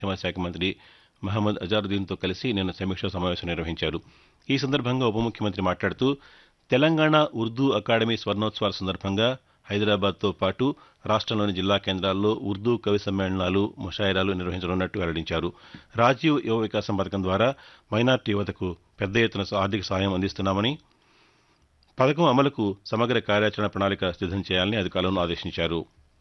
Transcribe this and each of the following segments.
సంక్షేమ శాఖ మంత్రి మహమ్మద్ అజారుద్దీన్తో కలిసి నిన్న సమీక్షా సమావేశం నిర్వహించారు ఈ సందర్భంగా ఉప ముఖ్యమంత్రి మాట్లాడుతూ తెలంగాణ ఉర్దూ అకాడమీ స్వర్ణోత్సవాల సందర్భంగా హైదరాబాద్తో పాటు రాష్ట్రంలోని జిల్లా కేంద్రాల్లో ఉర్దూ కవి సమ్మేళనాలు ముషాయిరాలు నిర్వహించనున్నట్టు వెల్లడించారు రాజీవ్ యువ వికాసం పథకం ద్వారా మైనార్టీ యువతకు పెద్ద ఎత్తున ఆర్థిక సహాయం అందిస్తున్నామని పథకం అమలుకు సమగ్ర కార్యాచరణ ప్రణాళిక సిద్దం చేయాలని అధికారులను ఆదేశించారు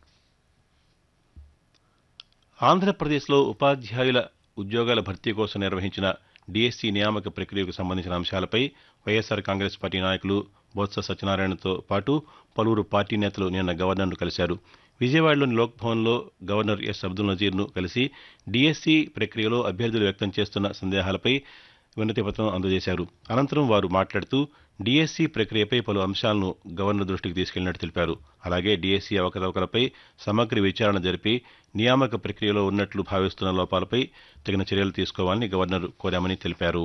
ఆంధ్రప్రదేశ్లో ఉపాధ్యాయుల ఉద్యోగాల భర్తీ కోసం నిర్వహించిన డీఎస్సీ నియామక ప్రక్రియకు సంబంధించిన అంశాలపై వైఎస్సార్ కాంగ్రెస్ పార్టీ నాయకులు బొత్స సత్యనారాయణతో పాటు పలువురు పార్టీ నేతలు నిన్న గవర్నర్ను కలిశారు విజయవాడలోని లోక్భవన్లో గవర్నర్ ఎస్ అబ్దుల్ నజీర్ను కలిసి డీఎస్సీ ప్రక్రియలో అభ్యర్థులు వ్యక్తం చేస్తున్న సందేహాలపై వినతిపత్రం అందజేశారు అనంతరం వారు మాట్లాడుతూ డీఎస్సీ ప్రక్రియపై పలు అంశాలను గవర్నర్ దృష్టికి తీసుకెళ్లినట్టు తెలిపారు అలాగే డీఎస్సీ అవకతవకలపై సమగ్ర విచారణ జరిపి నియామక ప్రక్రియలో ఉన్నట్లు భావిస్తున్న లోపాలపై తగిన చర్యలు తీసుకోవాలని గవర్నర్ కోరామని తెలిపారు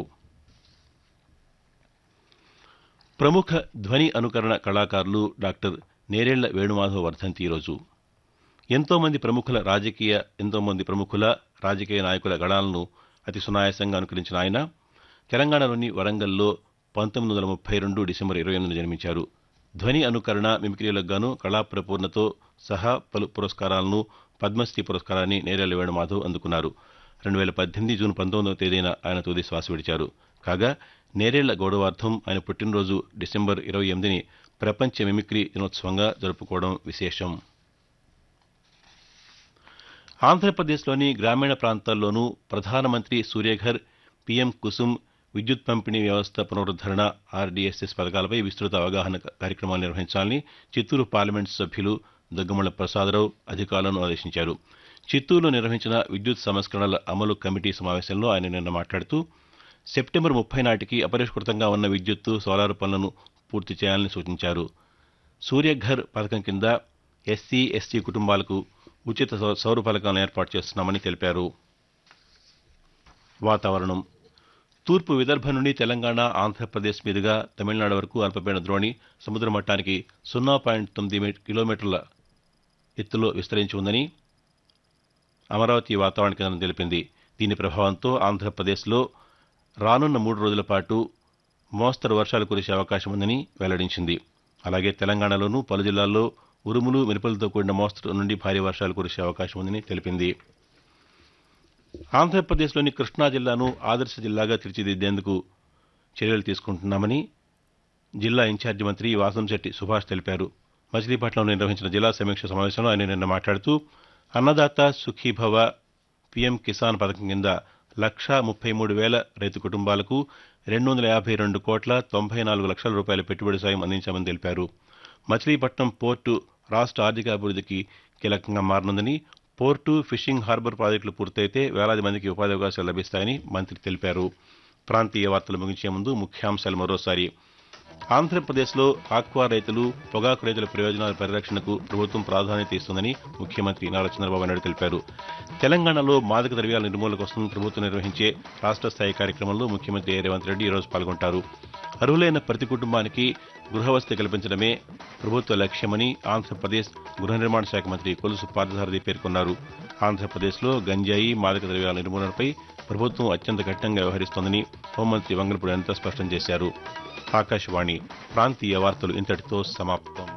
ప్రముఖ ధ్వని అనుకరణ కళాకారులు డాక్టర్ నేరేళ్ల వేణుమాధవ్ వర్ధంతి ఈరోజు ఎంతోమంది ప్రముఖుల రాజకీయ ఎంతోమంది ప్రముఖుల రాజకీయ నాయకుల గళాలను అతి సునాయాసంగా అనుకరించిన ఆయన తెలంగాణలోని వరంగల్లో పంతొమ్మిది వందల ముప్పై రెండు డిసెంబర్ ఇరవై ఎనిమిదిన జన్మించారు ధ్వని అనుకరణ మిమిక్రీలకు గాను కళాప్రపూర్ణతో సహా పలు పురస్కారాలను పద్మశ్రీ పురస్కారాన్ని నేరేళ్ల వేణుమాధవ్ అందుకున్నారు రెండు వేల పద్దెనిమిది జూన్ పంతొమ్మిదవ తేదీన ఆయన తుది శ్వాస విడిచారు కాగా నేరేళ్ల గౌరవార్థం ఆయన పుట్టినరోజు డిసెంబర్ ఇరవై ఎనిమిదిని ప్రపంచ మిమిక్రీ దినోత్సవంగా జరుపుకోవడం విశేషం ఆంధ్రప్రదేశ్లోని గ్రామీణ ప్రాంతాల్లోనూ ప్రధానమంత్రి సూర్యఘర్ పీఎం కుసుమ్ విద్యుత్ పంపిణీ వ్యవస్థ పునరుద్దరణ ఆర్డీఎస్ఎస్ పథకాలపై విస్తృత అవగాహన కార్యక్రమాలు నిర్వహించాలని చిత్తూరు పార్లమెంటు సభ్యులు దగ్గుమళ్ల ప్రసాదరావు అధికారులను ఆదేశించారు చిత్తూరులో నిర్వహించిన విద్యుత్ సంస్కరణల అమలు కమిటీ సమావేశంలో ఆయన నిన్న మాట్లాడుతూ సెప్టెంబర్ ముప్పై నాటికి అపరిష్కృతంగా ఉన్న విద్యుత్తు సోలార్ పనులను పూర్తి చేయాలని సూచించారు సూర్యఘర్ పథకం కింద ఎస్సీ ఎస్టీ కుటుంబాలకు ఉచిత సౌ- సౌర ఫలకాలను ఏర్పాటు చేస్తున్నామని తెలిపారు వాతావరణం తూర్పు విదర్భ నుండి తెలంగాణ ఆంధ్రప్రదేశ్ మీదుగా తమిళనాడు వరకు అల్పపీడన ద్రోణి సముద్ర మట్టానికి సున్నా పాయింట్ తొమ్మిది మీ- కిలోమీటర్ల ఎత్తులో విస్తరించి ఉందని అమరావతి వాతావరణ కేంద్రం తెలిపింది దీని ప్రభావంతో ఆంధ్రప్రదేశ్లో రానున్న మూడు రోజుల పాటు మోస్తరు వర్షాలు కురిసే అవకాశం ఉందని వెల్లడించింది అలాగే తెలంగాణలోనూ పలు జిల్లాల్లో ఉరుములు మెరుపులతో కూడిన మోస్తరు నుండి భారీ వర్షాలు కురిసే అవకాశం ఉందని తెలిపింది ఆంధ్రప్రదేశ్లోని కృష్ణా జిల్లాను ఆదర్శ జిల్లాగా తీర్చిదిద్దేందుకు చర్యలు తీసుకుంటున్నామని జిల్లా ఇన్ఛార్జి మంత్రి వాసంశెట్టి సుభాష్ తెలిపారు మచిలీపట్నంలో నిర్వహించిన జిల్లా సమీక్ష సమావేశంలో ఆయన నిన్న మాట్లాడుతూ అన్నదాత సుఖీభవ పీఎం కిసాన్ పథకం కింద లక్షా ముప్పై మూడు వేల రైతు కుటుంబాలకు రెండు వందల యాభై రెండు కోట్ల తొంభై నాలుగు లక్షల రూపాయల పెట్టుబడి సాయం అందించామని తెలిపారు మచిలీపట్నం పోర్టు రాష్ట్ర ఆర్థికాభివృద్ధికి కీలకంగా మారనుందని పోర్టు ఫిషింగ్ హార్బర్ ప్రాజెక్టులు పూర్తయితే వేలాది మందికి ఉపాధి అవకాశాలు లభిస్తాయని మంత్రి తెలిపారు ప్రాంతీయ వార్తలు ముగించే ముందు ముఖ్యాంశాలు మరోసారి ఆంధ్రప్రదేశ్లో ఆక్వా రైతులు పొగాకు రైతుల ప్రయోజనాల పరిరక్షణకు ప్రభుత్వం ప్రాధాన్యత ఇస్తుందని ముఖ్యమంత్రి నారా చంద్రబాబు నాయుడు తెలిపారు తెలంగాణలో మాదక ద్రవ్యాల నిర్మూలన కోసం ప్రభుత్వం నిర్వహించే రాష్ట్ర స్థాయి కార్యక్రమంలో ముఖ్యమంత్రి ఏ. రేవంత్ రెడ్డి ఈరోజు పాల్గొంటారు అర్హులైన ప్రతి కుటుంబానికి గృహవసతి కల్పించడమే ప్రభుత్వ లక్ష్యమని ఆంధ్రప్రదేశ్ గృహ నిర్మాణ శాఖ మంత్రి కొలుసు పార్థసారథి పేర్కొన్నారు ఆంధ్రప్రదేశ్లో గంజాయి మాదక ద్రవ్యాల నిర్మూలనపై ప్రభుత్వం అత్యంత కఠినంగా వ్యవహరిస్తోందని హోంమంత్రి వంగలపూడి అనిత స్పష్టం చేశారు ఆకాశవాణి ప్రాంతీయ వార్తలు ఇంతటితో సమాప్తం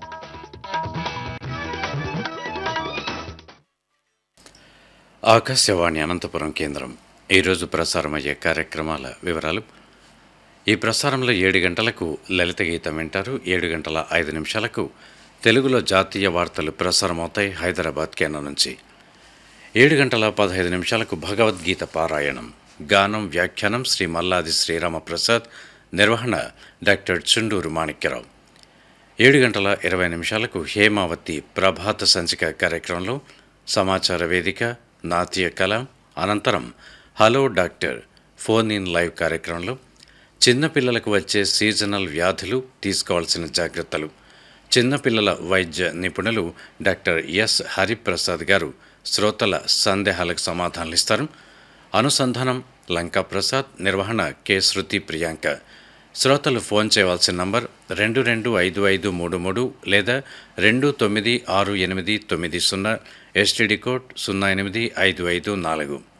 ఆకాశవాణి అనంతపురం కేంద్రం ఈరోజు ప్రసారమయ్యే కార్యక్రమాల వివరాలు ఈ ప్రసారంలో ఏడు గంటలకు లలిత గీతం వింటారు ఏడు గంటల ఐదు నిమిషాలకు తెలుగులో జాతీయ వార్తలు ప్రసారమవుతాయి హైదరాబాద్ కేంద్రం నుంచి ఏడు గంటల పదహైదు నిమిషాలకు భగవద్గీత పారాయణం గానం వ్యాఖ్యానం శ్రీ మల్లాది శ్రీరామప్రసాద్ నిర్వహణ డాక్టర్ చుండూరు మాణిక్యరావు ఏడు గంటల ఇరవై నిమిషాలకు హేమావతి ప్రభాత సంచిక కార్యక్రమంలో సమాచార వేదిక నాట్య కళ అనంతరం hello doctor phone in live కార్యక్రమంలో చిన్నపిల్లలకు వచ్చే సీజనల్ వ్యాధులు తీసుకోవాల్సిన జాగ్రత్తలు చిన్నపిల్లల వైద్య నిపుణులు డాక్టర్ ఎస్ హరిప్రసాద్ గారు శ్రోతల సందేహాలకు సమాధానాలు ఇస్తారు అనుసంధానం లంకా ప్రసాద్ నిర్వహణ కె శృతి ప్రియాంక శ్రోతలు ఫోన్ చేయవలసిన నంబర్ రెండు రెండు ఐదు ఐదు మూడు మూడు లేదా రెండు తొమ్మిది ఆరు ఎనిమిది తొమ్మిది సున్నా ఎస్టీడీ కోడ్ సున్నా ఎనిమిది ఐదు ఐదు నాలుగు